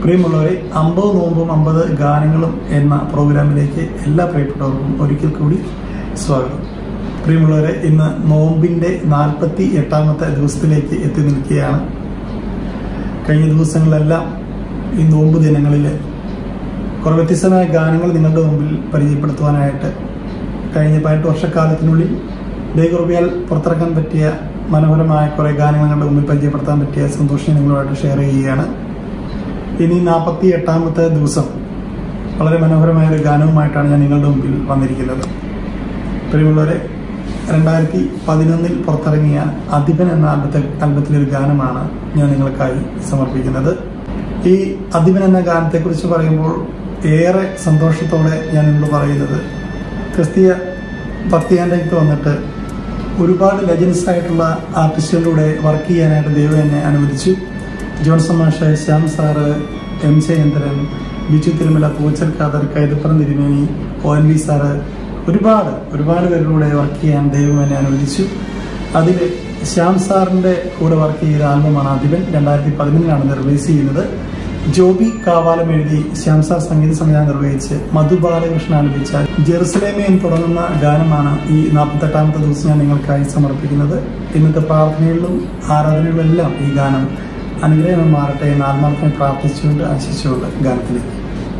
പ്രിയമുള്ളവരെ അമ്പത് നോമ്പും അമ്പത് ഗാനങ്ങളും എന്ന പ്രോഗ്രാമിലേക്ക് എല്ലാ പ്രിയപ്പെട്ടവർക്കും ഒരിക്കൽ കൂടി സ്വാഗതം പ്രിയമുള്ളവരെ ഇന്ന് നോമ്പിന്റെ നാൽപ്പത്തി എട്ടാമത്തെ ദിവസത്തിലേക്ക് എത്തി നിൽക്കുകയാണ് കഴിഞ്ഞ ദിവസങ്ങളിലെല്ലാം ഈ നോമ്പ് ദിനങ്ങളിൽ കുറെ വ്യത്യസ്തമായ ഗാനങ്ങൾ നിങ്ങളുടെ മുമ്പിൽ പരിചയപ്പെടുത്തുവാനായിട്ട് കഴിഞ്ഞ പതിനെട്ട് വർഷക്കാലത്തിനുള്ളിൽ ദൈവകൃപയാൽ പുറത്തിറക്കാൻ പറ്റിയ മനോഹരമായ കുറെ ഗാനങ്ങൾ നിങ്ങളുടെ മുമ്പിൽ പരിചയപ്പെടുത്താൻ പറ്റിയ സന്തോഷം നിങ്ങളുമായിട്ട് ഷെയർ ചെയ്യുകയാണ് ഇനി നാൽപ്പത്തി എട്ടാമത്തെ ദിവസം വളരെ മനോഹരമായ ഒരു ഗാനവുമായിട്ടാണ് ഞാൻ നിങ്ങളുടെ മുമ്പിൽ വന്നിരിക്കുന്നത് പ്രിയമുള്ളവരെ രണ്ടായിരത്തി പതിനൊന്നിൽ പുറത്തിറങ്ങിയ അധിപൻ എന്ന ആൽബത്തെ ആൽബത്തിലെ ഒരു ഗാനമാണ് ഞാൻ നിങ്ങൾക്കായി സമർപ്പിക്കുന്നത് ഈ അധിപൻ എന്ന ഗാനത്തെക്കുറിച്ച് പറയുമ്പോൾ ഏറെ സന്തോഷത്തോടെ ഞാൻ നിങ്ങളോട് പറയുന്നത് ക്രിസ്തീയ ഭക്തിയാൻ്റെക്ക് വന്നിട്ട് ഒരുപാട് ലെജൻസ് ആയിട്ടുള്ള ആർട്ടിസ്റ്റുകളുടെ വർക്ക് ചെയ്യാനായിട്ട് ദൈവം എന്നെ അനുവദിച്ചു ജോൺസൺ മാഷ് Shyam sir M Jayandran Biju Thirumala Poochal Khader Kaithapuram Thirumeni O N V sir ഒരുപാട് ഒരുപാട് പേരുടെ വർക്ക് ചെയ്യാൻ ദൈവം എന്നെ അനുവദിച്ചു അതിൽ ശ്യാം സാറിന്റെ കൂടെ വർക്ക് ചെയ്ത ആൽബമാണ് അധിപൻ രണ്ടായിരത്തി പതിനൊന്നിലാണ് റിലീസ് ചെയ്യുന്നത് ജോബി കാവാലം എഴുതി ശ്യാം സാർ സംഗീത സംവിധാനം നിർവഹിച്ച് മധു ബാലകൃഷ്ണൻ ആലപിച്ച ജെറുസലേമേ എന്ന് തുടങ്ങുന്ന ഗാനമാണ് ഈ നാൽപ്പത്തെട്ടാമത്തെ ദിവസം ഞാൻ നിങ്ങൾക്കായി സമർപ്പിക്കുന്നത് ഇന്നത്തെ പ്രാർത്ഥനകളിലും ആരാധനകളിലും എല്ലാം ഈ ഗാനം അനുഗ്രഹം മാറട്ടെ എന്ന് ആത്മാർത്ഥമായി പ്രാർത്ഥിച്ചുകൊണ്ട് ആശിച്ചുകൊണ്ട് ഗാനത്തിലേക്ക്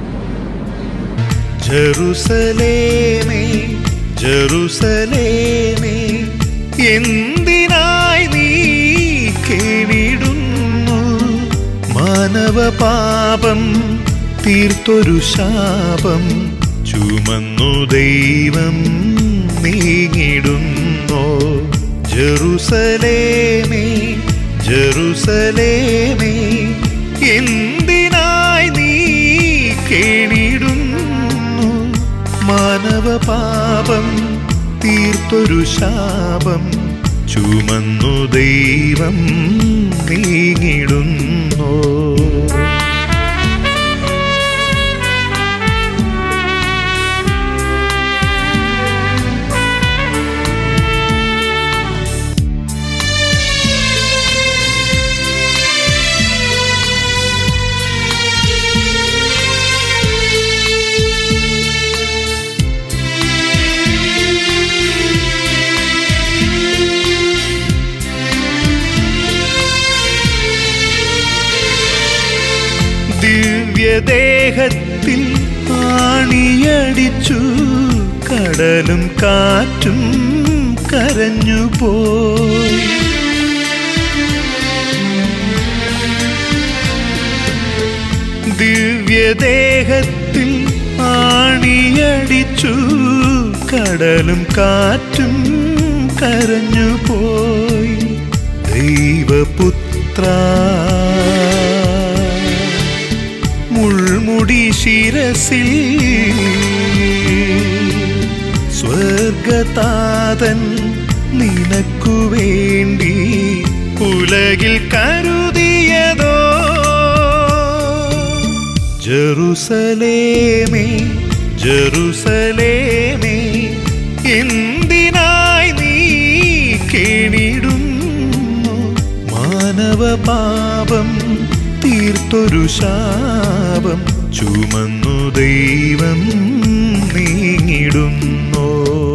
ജെറുസലേമേ ജെറുസലേമേ എന്തിനായി നീ കേണിടുന്നു മാനവ പാപം തീർത്തൊരു ശാപം ചുമന്നു ദൈവം നീങ്ങിടുന്നോ ജെറുസലേമേ ജെറുസലേമേ എന്തിനായി നീ കേണിടുന്നു മാനവ പാപം തീർത്തൊരു ശാപം ചുമന്നു ദൈവം നീങ്ങിടുന്നു ദിവ്യദേഹത്തിൽ ആണിയടിച്ചു കടലും കാറ്റും കരഞ്ഞു പോയി ദിവ്യദേഹത്തിൽ ആണിയടിച്ചു കടലും കാറ്റും കരഞ്ഞു പോയി ദൈവപുത്ര മുൾമുടി ശിരസിൽ സ്വർഗതാതൻ നിനക്കു വേണ്ടി ഉലകിൽ കരുതിയതോ ജെറുസലേമേ ജെറുസലേമേ എന്തിനായി നീ കേണിടുന്നു മാനവ പാപം തീർത്തൊരു ശാപം ചുമന്നു ദൈവം നീങ്ങിടുന്നോ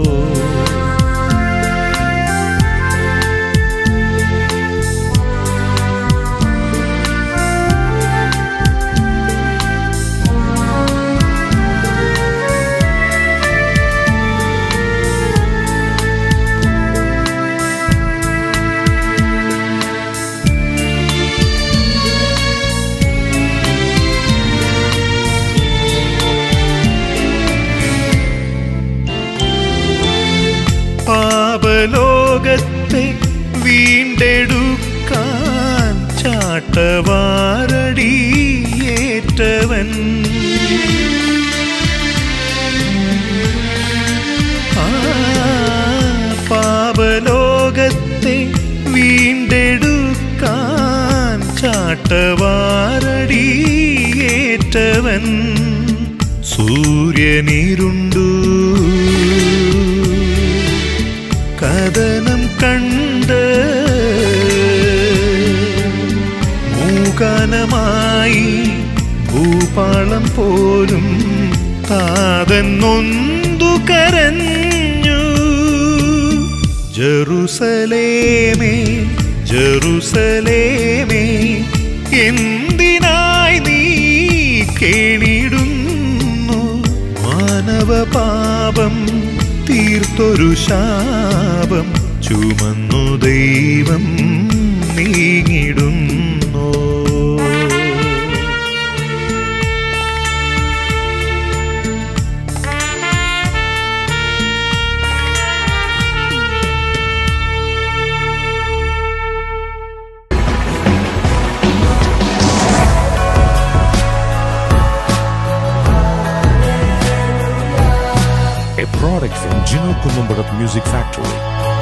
പാപലോകത്തെ വീണ്ടെടുക്കാൻ ചാട്ടവാരടിയേറ്റവൻ ആ പാപലോകത്തെ വീണ്ടെടുക്കാൻ ചാട്ടവാരടിയേറ്റവൻ സൂര്യനിരുണ്ടു കഥനം കണ്ട് മൂകനമായി കാഹളം പോലും താതൻ നൊന്തു കരഞ്ഞു ജറുസലേമേ ജറുസലേമേ എന്തിനായി നീ കേണിടുന്നു മാനവ പാപം തീർത്തൊരു ശാപം ചുമന്നു ദൈവം നീങ്ങിടുന്നു a product from Gino Columbarat Music Factory.